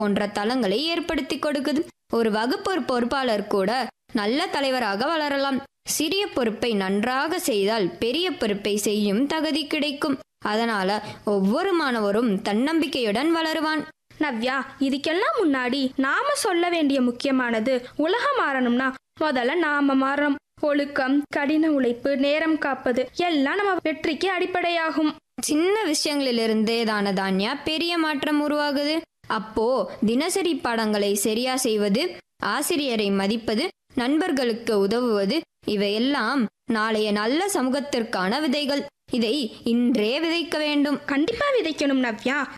போன்ற தளங்களை ஏற்படுத்தி கொடுக்குது ஒரு வகுப்பு பொறுப்பாளர் கூட நல்ல தலைவராக வளரலாம் சிறிய பொறுப்பை நன்றாக செய்தால் பெரிய பொறுப்பை செய்யும் தகுதி கிடைக்கும் அதனால ஒவ்வொரு மாணவரும் தன்னம்பிக்கையுடன் வளருவான் நவ்யா இதுக்கெல்லாம் முன்னாடி நாம சொல்ல வேண்டிய முக்கியமானது உலகம் மாறணும்னா முதல்ல நாம மாறணும் ஒழுக்கம் கடின உழைப்பு நேரம் காப்பது எல்லாம் நம்ம வெற்றிக்கு அடிப்படையாகும் சின்ன விஷயங்களிலிருந்தே தான தான்யா பெரிய மாற்றம் உருவாகுது அப்போ தினசரி பாடங்களை சரியா செய்வது ஆசிரியரை மதிப்பது நண்பர்களுக்கு உதவுவது இவையெல்லாம் நாளைய நல்ல சமூகத்திற்கான விதைகள் இதை இன்றே விதைக்க வேண்டும் கண்டிப்பா விதைக்கணும் நவ்யா